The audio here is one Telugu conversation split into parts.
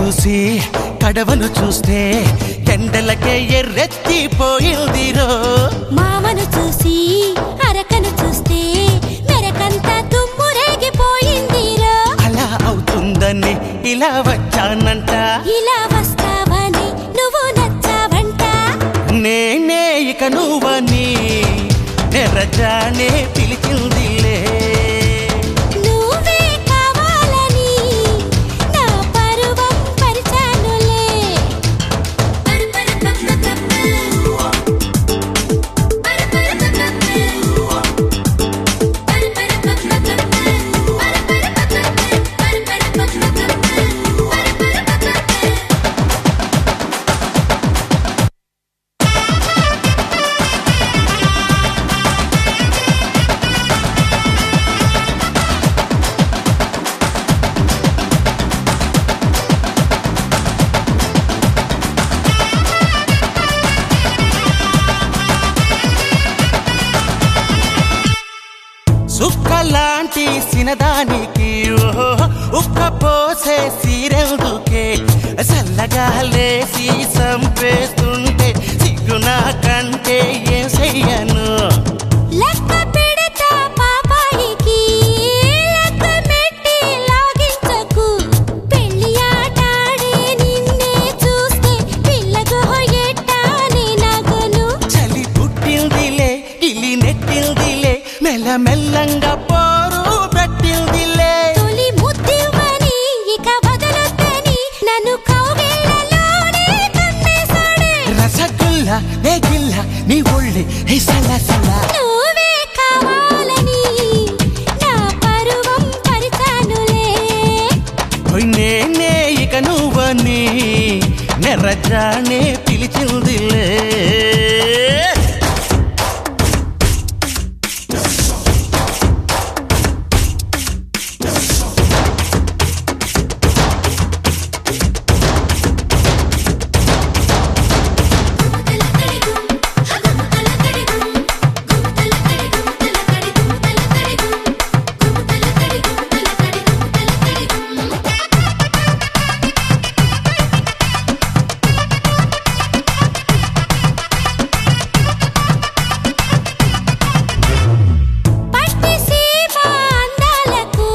చూసి కడవను చూస్తే ఎండలకే ఎర్రెత్తిపోయిందిరో మామను చూసి అరకను చూస్తే మెరకంతా తుమ్మురేగిపోయిందిరో అలా అవుతుందని ఇలా వచ్చానంట ఇలా వస్తావని నువ్వు నచ్చావంట నేనే ఇక నువ్వని నెరజానే పిలిచిందిలే నువ్వే కావాలని నా పరువం పరిచానులే సుక్కలాంటి సినదానికి ఓహో ఉక్క పోసే సీరెందుకే చల్లగా లేసి సంపేస్తుంటే సిగ్గునా కంటే ఏం చెయ్యను లెక్క పెడతా పాపాయికి లెక్క మెట్టి లాగించకు పెళ్లి ఆటాడే నిన్నే చూస్తే పిల్లగో ఎట్టానే నగను చలి పుట్టిందిలే ఇలి నెట్టిందిలే మెల్ల మెల్లంగా పోరు పెట్టిందిలే తొలి ముద్దివ్వని ఇక వదలొద్దని నన్ను కౌగిళ్ళలోనే కమ్మేశాడే రసగుల్ల నేగిల్ల నీ ఒళ్ళి హే సల సల నువ్వే కావాలని నా పరువం పరిచానులే ఓయ్ నేనే ఇక నువ్వని నెర్రజానే పిలిచిందిలే పట్టి సీమ అందాలకు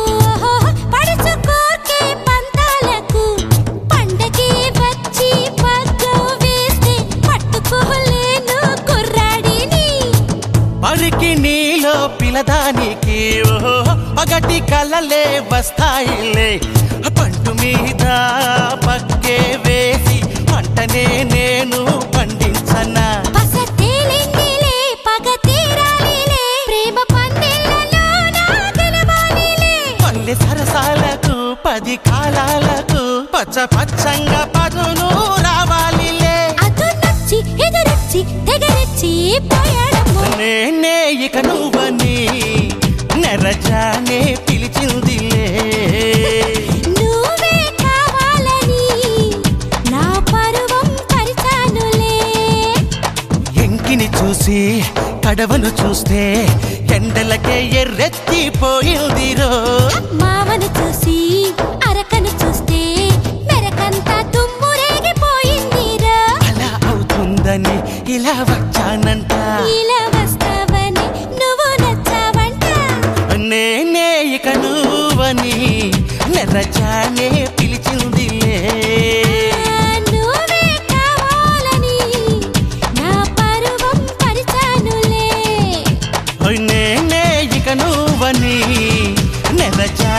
పడుచుకోకే పంతాలకు పండగే వచ్చి పగ్గం వేస్తే పట్టుకోలేను కుర్రాడిని పరికి నీలో పిలదానికి ఓహో పగటి కలలే వస్తాయిలే పంటు మీద పక్కే వేసి పంటనే నేను పండించనా పస తేలిందిలే పగ తీరాలిలే ప్రేమ పందెళ్ళలో నా గెలవాలిలే పల్లె సరసాలకు పది కాలాలకు పచ్చ పచ్చంగా పదును రావాలిలే అదు నచ్చి ఎదురొచ్చి తెగరొచ్చి పోయాడమ్మో నేనే ఇక నువ్వని నెరజానే పిలిచిందిలే నువ్వే కావాలని నా పరువం పరిచానులే ఎంకిని చూసి కడవను చూస్తే ఎండలకే ఎర్రెత్తిపోయిందిరో మామను చూసి అరకను చూస్తే మెరకంతా తుమ్మురేగిపోయిందిరా అలా అవుతుందని ఇలా వచ్చానంట ఇలా వస్తావని నువ్వు నచ్చావంట నేనే ఇక నువ్వని నెరజానే పిలిచిందిలే నువ్వే కావాలని నా పరువం పరిచానులే ఓయ్ నేనే ఇక నువ్వని నెరజా